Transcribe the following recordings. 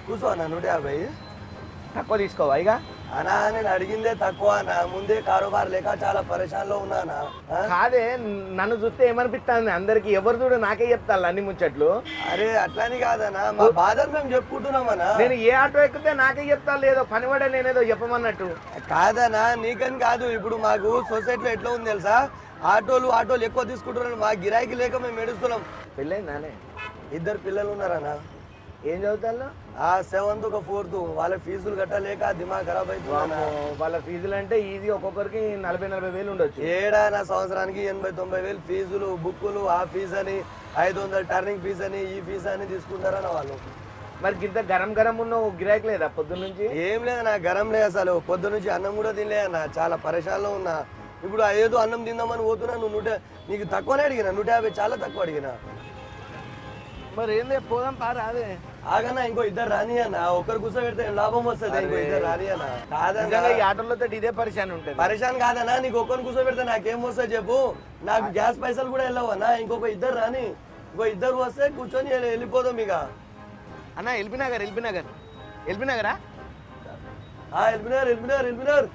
కూర్చో అన్న నూట యాభై తక్కువ తీసుకోవా ఇక అనా నేను అడిగిందే తక్కువ అన్న ముందే కారోబార్ లేక చాలా పరేషాన్లో ఉన్నానా ఆ? కాదే నన్ను చూస్తే ఏమనిపిస్తుంది అందరికి ఎవరు చూడు నాకే చెప్తాను అన్ని ముచ్చట్లు అరే అట్లని కాదనా మా బాధలు మేము చెప్పుకుంటున్నామన్నా నేను ఏ ఆటో ఎక్కితే నాకే చెప్తాను లేదో పనిపడే నేనేదో చెప్పమన్నట్టు కాదనా నీకని కాదు ఇప్పుడు మాకు సొసైటీలో ఎట్లా ఉంది తెలుసా ఆటోలు ఆటోలు ఎక్కువ తీసుకుంటున్నారు మా గిరాకీ లేక మేము ఏడుస్తున్నాం పెళ్ళైందానే ఇద్దరు పిల్లలు ఉన్నారన్నా ఏం చదువుతాను ఆ సెవెంత్ ఒక ఫోర్త్ వాళ్ళ ఫీజులు కట్టలేక దిమాగ్ ఖరాబ్ అవుతుందన్నా వాళ్ళ ఫీజులు అంటే ఈజీ ఒక్కొక్కరికి నలభై నలభై వేలు ఉండొచ్చు ఏడా నా సంవత్సరానికి ఎనభై తొంభై వేలు ఫీజులు బుక్కులు ఆ ఫీజు అని ఐదు వందల టర్నింగ్ ఫీజు అని ఈ ఫీజు అని తీసుకుంటారన్న వాళ్ళు మరి ఇంత గరం గరం ఉన్న ఓ గిరాకీ లేదా పొద్దున్న నుంచి ఏం లేదన్నా గరం లేదు అసలు పొద్దు నుంచి అన్నం కూడా తినలే అన్న చాలా పరేషాన్లో ఉన్నా ఇప్పుడు ఆ ఏదో అన్నం తిందామని పోతున్నా నువ్వు నూట నీకు తక్కువనే అడిగిన నూట యాభై చాలా తక్కువ అడిగిన మరి ఏంది పోదాం పారా అదే ఆగన్నా ఇంకో ఇద్దరు రాని అన్న ఒక్కరు కూర్చోబెడితే ఏం లాభం వస్తుంది ఇంకో ఇద్దరు రాని అన్న కాదన్నా నిజంగా ఈ ఆటోలతో ఇదే పరిశాన్ ఉంటుంది పరేషాన్ కాదన్నా నీకు ఒక్కరిని కూర్చోబెడితే నాకేం వస్తుంది చెప్పు నాకు గ్యాస్ పైసలు కూడా వెళ్ళవన్నా ఇంకొక ఇద్దరు రాని ఇంకో ఇద్దరు వస్తే కూర్చొని వెళ్ళి- వెళ్ళిపోదాం ఇక అన్న ఎల్బీ నగర్ ఎల్బీ నగర్ ఎల్బీ నగరా ఆ వెళ్ళిపోయినారు వెళ్ళిపోయినారు వెళ్ళిపోయినారు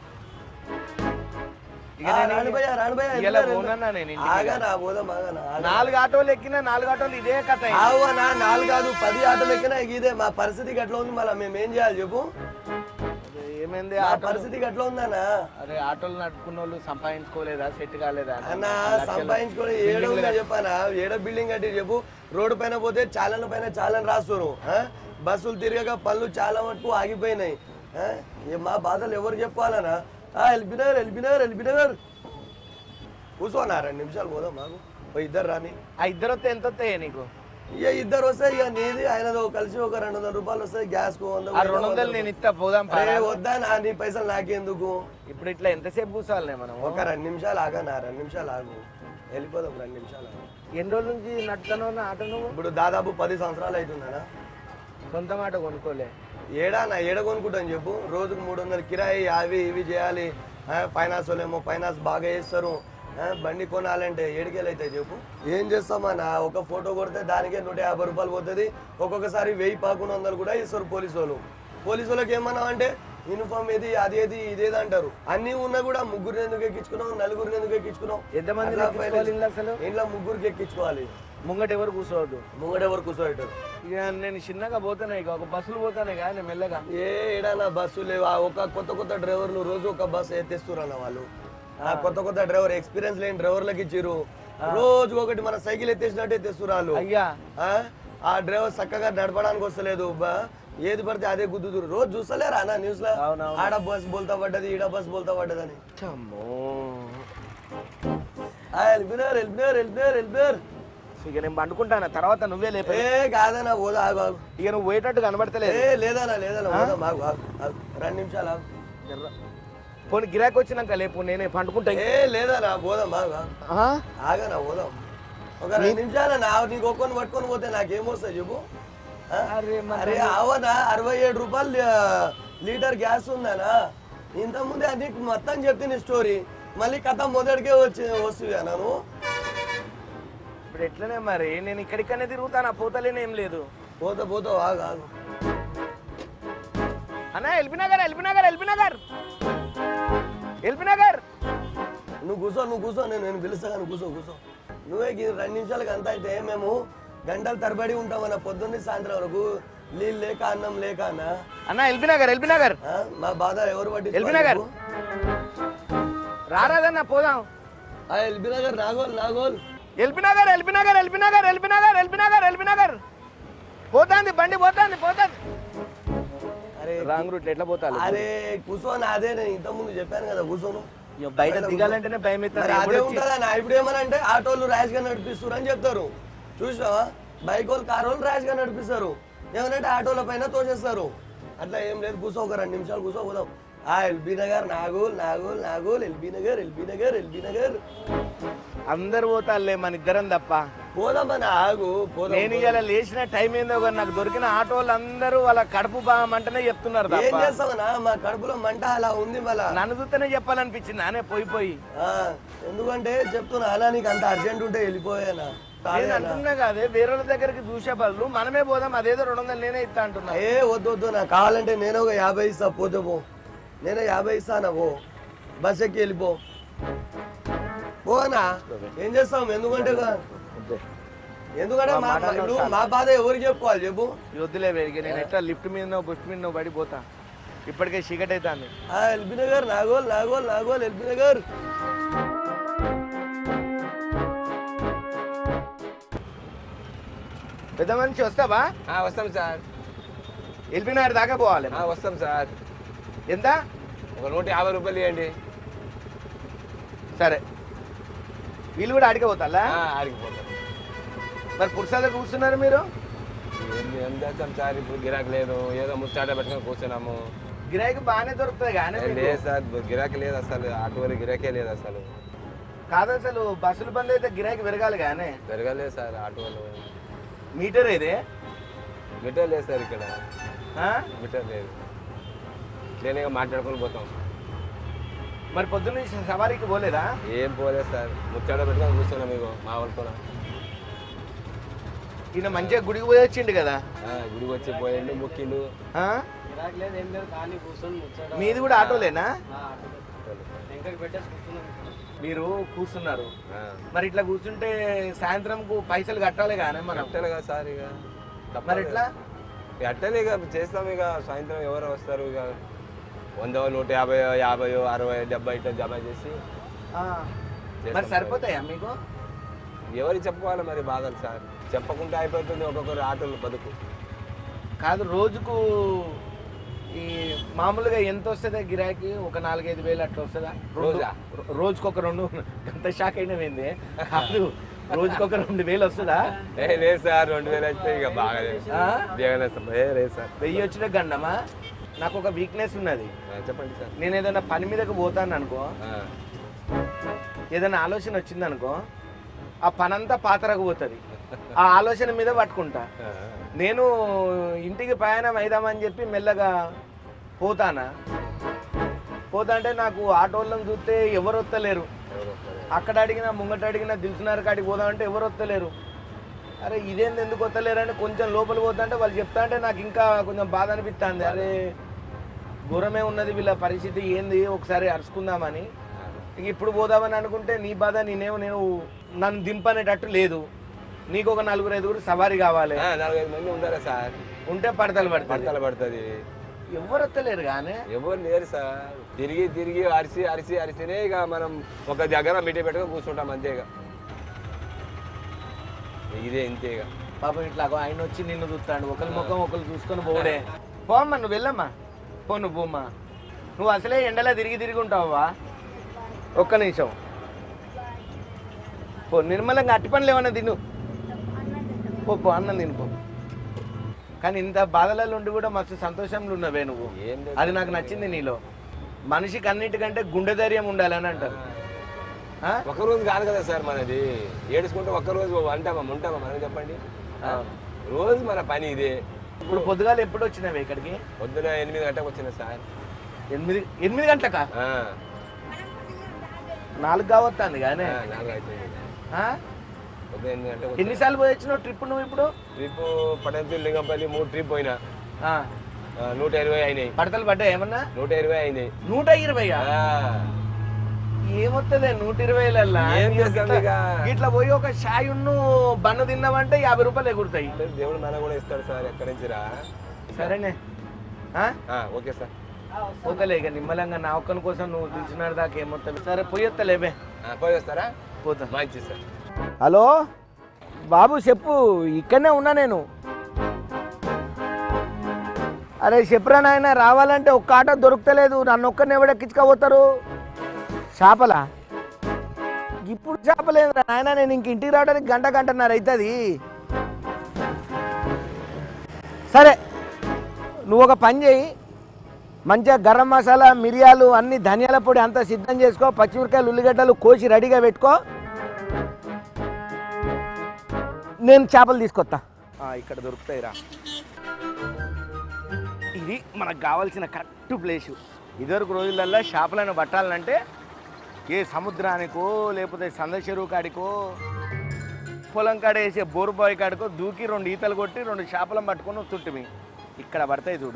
ఇక ఆ, నేను రాను భయ్యా, రాను భయ్యా, ఇలా వెళ్ళిపోయినారు, పోనన్నా నేను ఇంటికి. ఆగనా పోదాం ఆగనా ఆగనా. నాలుగు ఆటోలు ఎక్కినా నాలుగు ఆటోలు ఇదే కథ ఆవనా నాలుగు కాదు పది ఆటోలు ఎక్కినా ఇదే మా పరిస్థితి ఎట్లా ఉంది మళ్ళీ మేము ఏం చేయాలి చెప్పు ఏమైంది మా ఆటో పరిస్థితి ఎట్లా ఉందన్నా అరే ఆటోలు నడుపుకున్న వాళ్ళు సంపాదించుకోలేదా సెట్ కాలేదా అన్న సంపాదించుకొని ఏడో ఉందో చెప్పానా ఏడో బిల్డింగ్ కట్టి చెప్పు రోడ్డు పైన పోతే చాలన పైన చాలని రాస్తారు ఆ? బస్సులు తిరగక పనులు చాలా మటుకు ఆగిపోయినాయి ఆ? ఏ మా బాధలు ఎవరు చెప్పాలనా వెళ్ళిపోయినారు వెళ్ళిపోయినారు వెళ్ళిపోయినారు కూర్చోనా రెండు నిమిషాలు పోదాం మాకు ఓ ఇద్దరు రాని ఆ ఇద్దరు వస్తే ఎంత వస్తాయి నీకు ఇక ఇద్దరు వస్తే ఇక నీది ఆయనదో కలిసి ఒక రెండు వందల రూపాయలు వస్తాయి గ్యాస్ కు వంద ఆ రెండు వందలు నేను ఇస్తా పోదాం పా. అరే వద్దా నా నీ పైసలు నాకెందుకు ఇప్పుడు ఇట్లా ఎంతసేపు కూర్చోవాలి మనం ఒక రెండు నిమిషాలు ఆగా నా రెండు నిమిషాలు ఆగు వెళ్ళిపోదాం రెండు నిమిషాలు ఆగు ఎన్ని రోజుల నుంచి నడుపుతాను అన్న ఆటో నువ్వు ఇప్పుడు దాదాపు పది సంవత్సరాలు అవుతుందనా సొంత మాట కొనుక్కోలే ఏడా నా ఏడ కొనుక్కుంటాను చెప్పు రోజుకు మూడు వందలు కిరాయి అవి ఇవి చేయాలి ఆ, ఫైనాన్స్ వాళ్ళేమో ఫైనాన్స్ బాగా చేస్తారు ఆ, బండి కొనాలంటే ఏడికెళ్ళి అవుతాయి చెప్పు ఏం చేస్తామన్నా ఒక ఫోటో కొడితే దానికే నూట యాభై రూపాయలు పోతుంది ఒక్కొక్కసారి వెయ్యి పదకొండు వందలు కూడా ఇస్తారు పోలీసు వాళ్ళు పోలీసు వాళ్ళకి ఏమన్నా అంటే యూనిఫామ్ ఏది అది ఏది ఇదేది అంటారు అన్నీ ఉన్నా కూడా ముగ్గురిని ఎందుకు ఎక్కించుకున్నాం నలుగురిని ఎందుకు ఎక్కించుకున్నాం ఎంతమంది అట్లా ఎక్కించుకోవాలి ఇంట్లో అసలు ఇంట్లో ముగ్గురికి ఎక్కించుకోవాలి ముంగట ఎవరు కూర్చోవద్దు ముంగట ఎవరు కూర్చోబెట్టారు ఇక నేను చిన్నగా పోతానే ఇక ఒక బస్సులు పోతానే కానీ నేను మెల్లగా ఏ ఏడన్నా బస్సు లేవు ఆ ఒక కొత్త కొత్త డ్రైవర్లు రోజు ఒక బస్సు ఎత్తేస్తున్నారు వాళ్ళు ఆ కొత్త కొత్త డ్రైవర్ ఎక్స్పీరియన్స్ లేని డ్రైవర్లకు ఇచ్చిర్రు రోజు ఒకటి మన సైకిల్ ఎత్తేసినట్టు ఎత్తేస్తున్నారు వాళ్ళు అయ్యా ఆ? ఆ డ్రైవర్ చక్కగా నడపడానికి వస్తలేదు బా ఏది పడితే అదే గుద్దుతురు రోజు చూస్తలేరా అన్న న్యూస్ లో అవునవును. ఆడ బస్ బోల్తా పడ్డది ఈడ బస్ బోల్తా పడ్డదని అమ్మో ఆ, వెళ్ళిపోయినారు వెళ్ళిపోయినారు వెళ్ళిపోయినారు వెళ్ళిపోయారు ఇక నేను పండుకుంటాను తర్వాత నువ్వే లేపే ఏ కాదన్నా పోదా ఆగు ఆగు ఇక నువ్వు పోయేటట్టు కనబడతలేదు ఏ లేదన్నా లేదన్నా పోదా ఆగు ఆగు ఆగు. రెండు నిమిషాలు ఆగు జర్ర. పోనీ గిరాకీ వచ్చినాక లేపు నేనే పండుకుంటా ఏ లేదన్నా పోదాం ఆగు ఆగు. ఆ? ఆగనా పోదాం ఒక రెండు నిమిషాలు నా నీకు ఒక్కని పట్టుకొని పోతే నాకేమొస్తుంది చెప్పు ఆ? అరే మరి అరే అవనా అరవై ఏడు రూపాయలు ఆ, లీటర్ గ్యాస్ ఉందనా ఇంత ముందే అది నీకు మొత్తం చెప్తే స్టోరీ మళ్ళీ కథ మొదటికే వచ్చి వస్తుంది నన్ను ఇప్పుడు ఎట్లనే మరి నేను ఇక్కడికనే తిరుగుతాను పోతలేనే ఏం లేదు పోతా పోతా ఆగు ఆగు అన్నా ఎల్బీ నగర్ ఎల్బీ నగర్ ఎల్బీ నగర్ ఎల్బీ నగర్ నువ్వు కూర్చో నువ్వు కూర్చో నేను నేను పిలుస్తా కానీ కూర్చో కూర్చో నువ్వే ఈ రెండు నిమిషాలకు అంత అయితే మేము గంటలు తరబడి ఉంటామన్న పొద్దున్నే సాయంత్రం వరకు నీళ్ళు లేక అన్నం లేక అన్న అన్నా ఎల్బీ నగర్ ఎల్బీ నగర్ ఆ? మా బాధ ఎవరు పట్టి ఎల్బీ నగర్. రారాదన్నా పోదాం ఎల్బీ నగర్ నాగోల్ నాగోల్ ఎల్బీ నగర్ ఎల్బీ నగర్ ఎల్బీ నగర్ ఎల్బీ నగర్ ఎల్బీ నగర్ ఎల్బీ నగర్ పోతాంది బండి పోతాంది పోతాంది అరే రాంగ్ రూట్ ఎట్లా పోతాను అరే కూర్చోని అదే నేను ఇంత ముందు చెప్పాను కదా కూర్చోను బయట దిగాలంటేనే భయం మరి అదే ఉంటుందా నా ఇప్పుడు ఏమనంటే ఆటోలు ర్యాష్ గా నడిపిస్తారు అని చెప్తారు చూసావా బైక్ వాళ్ళు కార్ వాళ్ళు ర్యాష్ గా నడిపిస్తారు ఏమనంటే ఆటోల పైన తోసేస్తారు అట్లా ఏం లేదు కూర్చో ఒక రెండు నిమిషాలు కూర్చో పోదాం ఆ ఎల్బీ నగర్ నాగోల్ నాగోల్ నాగోల్ ఎల్బీ నగర్ ఎల్బీ నగర్ ఎల్బీ నగర్ అందరు పోతారులే మన ఇద్దరం తప్ప పోదాం మన ఆగు పోదాం నేను ఇలా లేచిన టైం ఏందో కానీ నాకు దొరికిన ఆటోలు అందరూ వాళ్ళ కడుపు బాగమంటేనే చెప్తున్నారు ఏం తప్ప చేస్తామన్నా మా కడుపులో మంట అలా ఉంది మళ్ళా నన్ను చూస్తేనే చెప్పాలనిపించింది నానే పోయి పోయి ఆ, ఎందుకంటే చెప్తున్నా అలా నీకు అంత అర్జెంట్ ఉంటే వెళ్ళిపోయానా నేను అంటున్నా కాదే వేరే వాళ్ళ దగ్గరికి చూసే బదులు మనమే పోదాం అదేదో రెండు వందలు నేనే ఇస్తా అంటున్నా ఏ వద్దు వద్దు నాకు కావాలంటే నేను ఒక యాభై ఇస్తా పోతే పో నేను యాభై ఇస్తానా పో బస్ ఎక్కి వెళ్ళిపో పోనా ఏం చేస్తాం ఎందుకంటే గా- ఎందుకంటే మా- మా- నువ్వు మా బాధ ఎవరికి చెప్పుకోవాలి చెప్పు ఈ వద్దులే వేడికి నేను ఎట్లా లిఫ్ట్ మీద బుస్ట్ మీద పడిపోతా ఇప్పటికే చీకటి అవుతుంది ఆ ఎల్బీ నగర్ నాగోల్ నాగోల్ నాగోల్ ఎల్బీ నగర్ పెద్ద మనిషి వస్తావా ఆ, వస్తాం సార్ ఎల్బినార్ దాకా పోవాలి ఆ, వస్తాం సార్ ఎంత ఒక నూట యాభై రూపాయలు ఇవ్వండి సరే వీళ్ళు కూడా ఆడికే పోతాలా ఆ, ఆడికి పోతాం మరి పురుషాలు కూర్చున్నారు మీరు ఏం ఏం చేస్తాం సార్ ఇప్పుడు గిరాకీ లేదు ఏదో ముచ్చాట పెట్టుకొని కూర్చున్నాము గిరాయికి బాగానే దొరుకుతుంది కానీ ఏ, లేదు సార్ గిరాకీ లేదు అసలు ఆటోలు గిరాకీ లేదు అసలు కాదు అసలు బస్సులు బంద్ అయితే గిరాయికి పెరగాలి కానీ పెరగలేదు సార్ ఆటోలు మీటర్ ఇదే మీటర్ లేదు సార్ ఇక్కడ ఆ? మీటర్ లేదు క్లీన్గా మాట్లాడుకొని పోతాం మరి పొద్దున్న నుంచి సవారీకి పోలేదా ఏం పోలేదు సార్ ముచ్చాట పెట్టుకొని కూర్చున్నాం మీకు మా వాళ్ళతో ఈయన మంచిగా గుడికి పోయి వచ్చిండు కదా గుడికి వచ్చి పోయిండు ముక్కిండు ఆ? మీది కూడా ఆటోలేనా మీరు కూర్చున్నారు ఆ. మరి ఇట్లా కూర్చుంటే సాయంత్రంకు పైసలు కట్టాలి కానీ మనం కట్టాలి కదా సార్ ఇక తప్పదు మరి కదా. ఎట్లా అట్టలే ఇక చేస్తాం ఇక సాయంత్రం ఎవరు వస్తారు ఇక వంద నూట యాభై యాభై అరవై డెబ్బై ఇట్లా జమ చేసి ఆ. మరి సరిపోతాయా మీకు ఎవరికి చెప్పుకోవాలి మరి బాధలు సార్ చెప్పకుండా అయిపోతుంది ఒక్కొక్కరు ఆటోలు బతుకు కాదు రోజుకు ఈ మామూలుగా ఎంత వస్తుందా గిరాకీ ఒక నాలుగైదు వేలు అట్లా వస్తుందా రెండు- రోజా? రో- రోజుకొక రెండు అంత షాక్ అయినవేంది కాదు రోజుకొక రెండు వేలు వస్తుందా ఏ లేదు సార్ రెండు వేలు అయితే ఇక బాగా ఆ? దిగనేస్తాం ఏ లేదు సార్ వెయ్యి వచ్చిన గండమా నాకు ఒక వీక్నెస్ ఉన్నది ఆ, చెప్పండి సార్ నేను ఏదైనా పని మీదకి పోతాను అనుకో ఆ, ఏదైనా ఆలోచన వచ్చింది అనుకో ఆ పనంతా పాతరకు పోతుంది ఆ ఆలోచన మీద పట్టుకుంటా ఆ, నేను ఇంటికి ప్రయాణం అయిదామని చెప్పి మెల్లగా పోతానా పోతా అంటే నాకు ఆటోళ్ళని చూస్తే ఎవరు వస్తలేరు ఎవరు వస్తారు? అక్కడ అడిగినా ముంగట అడిగినా దిల్సునార్ కాడికి పోదామంటే ఎవరు వస్తలేరు అరే ఇదేంది ఎందుకు వస్తలేరు అంటే కొంచెం లోపల పోతా అంటే వాళ్ళు చెప్తా అంటే నాకు ఇంకా కొంచెం బాధ అనిపిస్తుంది అరే ఘోరమే ఉన్నది వీళ్ళ పరిస్థితి ఏంది ఒకసారి అరుచుకుందామని ఆ, ఇక ఇప్పుడు పోదామని అనుకుంటే నీ బాధ నేనేమో నేను నన్ను దింపనేటట్టు లేదు నీకు ఒక నలుగురు ఐదుగురు సవారీ కావాలి ఆ, నాలుగైదు మంది ఉండాలి సార్ ఉంటే పడతలు పడతాయి పడతలు పడుతుంది ఎవరు వస్తలేరు కానీ ఎవరు లేరు సార్ తిరిగి తిరిగి అరిసి అరిసి అరిసినే ఇక మనం ఒక దగ్గర మిట్టి పెట్టుకొని కూర్చుంటాం అంతే ఇక ఇదే ఇంతే ఇక పాపం ఇట్లా ఆయన వచ్చి నిన్ను చూస్తాడు ఒకరి ముఖం ఒకరు చూసుకొని పోడే పోమ్మా నువ్వు వెళ్ళమ్మా పో నువ్వు పోమ్మా నువ్వు అసలే ఎండలో తిరిగి తిరిగి ఉంటావా ఒక్క నిమిషం పో నిర్మలంగా అట్టి పనులు ఏమన్నా తిను పో పో అన్నం తిను పో కానీ ఇంత బాధలలో ఉండి కూడా మస్తు సంతోషంలో ఉన్నవే నువ్వు ఏం లేదు అది నాకు నచ్చింది నీలో మనిషికి అన్నిటికంటే గుండె ధైర్యం ఉండాలని అంటారు ఆ? ఒక రోజు కాదు కదా సార్ మనది ఏడుచుకుంటే ఒక్క రోజు అంటామా ఉంటామా మనం చెప్పండి ఆ? రోజు మన పని ఇదే ఇప్పుడు పొద్దుగాల ఎప్పుడు వచ్చినావు ఇక్కడికి పొద్దున ఎనిమిది గంటలకు వచ్చిన సార్ ఎనిమిది ఎనిమిది గంటలకా ఆ, నాలుగు కావస్తుంది కానీ ఆ, నాలుగు అవుతుంది ఆ? పొద్దున ఎనిమిది గంటలకు వచ్చిన ఎన్నిసార్లు పోయి వచ్చినావు ట్రిప్ నువ్వు ఇప్పుడు ట్రిప్ పటంతి లింగంపల్లి మూడు ట్రిప్ పోయినా ఆ, ఆ, నూట ఇరవై అయినాయి పడతలు పడ్డా ఏమన్నా నూట ఇరవై అయినాయి నూట ఇరవై ఆ, ఏమొస్తుంది నూట ఇరవైలల్లా ఏం చేస్తాం ఇక? ఇట్లా పోయి ఒక షాయున్ను బన్ను తిన్నావంటే యాభై రూపాయలు ఎగురుతాయి అంటే దేవుడు మన కూడా ఇస్తాడు సార్ ఎక్కడి నుంచి రా సరేనే ఆ? ఆ, ఓకే సార్ పోతలే ఇక నిమ్మలంగా నా ఒక్కని కోసం నువ్వు తెలిసినాడు దాకా ఏమొస్తుంది సరే పోయొత్తలేబే ఆ, పోయి వస్తారా పోతా మంచి సార్ హలో బాబు చెప్పు ఇక్కడనే ఉన్నా నేను అరే చెప్పురా నాయన రావాలంటే ఒక్క ఆటో దొరుకుతలేదు నన్ను ఒక్కరిని ఎవడెక్కించుకోపోతారు చేపలా ఇప్పుడు చేపలేదు నాయన నేను ఇంక ఇంటికి రావడానికి గంట గంటన్నర అవుతుంది సరే నువ్వు ఒక పని చేయి మంచిగా గరం మసాలా మిరియాలు అన్ని ధనియాల పొడి అంతా సిద్ధం చేసుకో పచ్చిమిరకాయలు ఉల్లిగడ్డలు కోసి రెడీగా పెట్టుకో నేను చేపలు తీసుకొస్తా ఇక్కడ దొరుకుతాయిరా ఇది మనకు కావాల్సిన కరెక్ట్ ప్లేసు ఇదివరకు రోజులల్లో చేపలను పట్టాలంటే ఏ సముద్రానికో లేకపోతే సందర్శరు కాడికో పొలం కాడ వేసే బోరు బాయ్ కాడకు దూకి రెండు ఈతలు కొట్టి రెండు చేపలను పట్టుకొని వస్తుంటిమి ఇక్కడ పడతాయి చూడు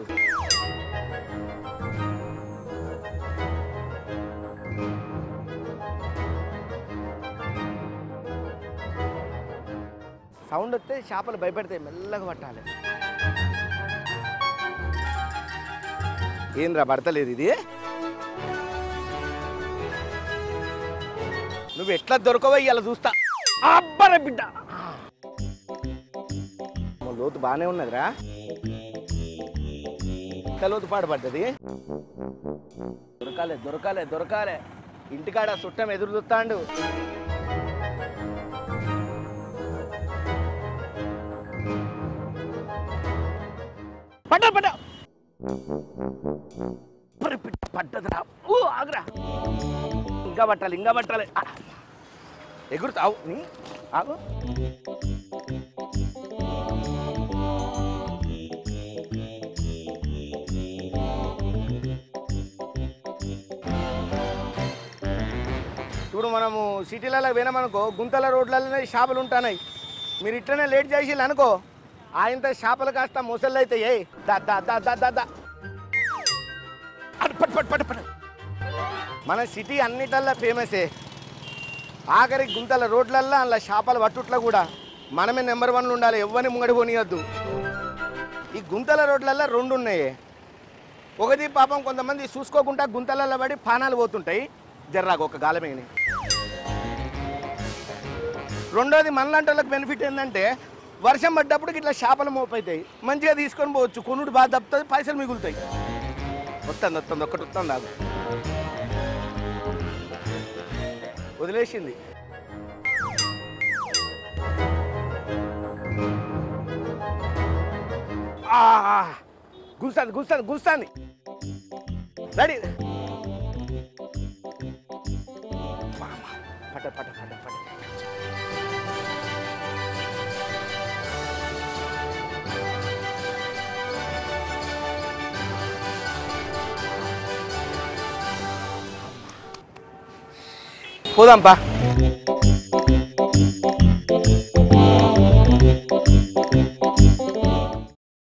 సౌండ్ వస్తే చేపలు భయపెడతాయి మెల్లగా పట్టాలి ఏంద్రా పడతలేదు ఇది నువ్వు ఎట్లా దొరకవో ఇలా చూస్తా అబ్బర బిడ్డ అమ్మో, లోతు బాగానే ఉన్నదిరా ఇంత లోతు పాడుపడ్డది దొరకాలే దొరకాలే దొరకాలే ఇంటికాడ చుట్టం ఎదురు చూస్తాండు పడ్డ పడ్డ అబ్బరి బిడ్డ పడ్డదిరా ఓ ఆగురా ఇంకా పట్టాలి ఇంకా పట్టాలి ఆ. ఎగురుతావు నీ ఆగు ఇప్పుడు మనము సిటీలలో పోయినామనుకో గుంతల రోడ్లలోనే షాపులు ఉంటున్నాయి మీరు ఇట్లనే లేట్ చేసి అనుకో ఆయనతో చేపలు కాస్త ముసళ్ళు అయితే ఏ దా దా దా దా దా దా అటు పట్టు పట్టు పట్టు పట్టు మన సిటీ అన్నిటల్లా ఫేమసే ఆఖరి గుంతల రోడ్లల్లో అలా చేపలు పట్టుట్లో కూడా మనమే నెంబర్ వన్లు ఉండాలి ఎవరిని ముంగడి పోనీయద్దు ఈ గుంతల రోడ్లల్లో రెండు ఉన్నాయి ఒకటి పాపం కొంతమంది చూసుకోకుండా గుంతలలో పడి పానాలు పోతుంటాయి జర్రాకు ఒక గాలమేని రెండోది మనలాంటి వాళ్ళకి బెనిఫిట్ ఏంటంటే వర్షం పడ్డప్పుడు ఇట్లా చేపలు మోపైతాయి మంచిగా తీసుకొని పోవచ్చు కొనుడు బాగా తప్పుతుంది పైసలు మిగులుతాయి వస్తుంది వస్తుంది ఒక్కటి వస్తుంది నాకు వదిలేసింది గుస్తాంది గుస్తాంది గుస్తాంది రెడీ పట పట పట పట పోదాంపా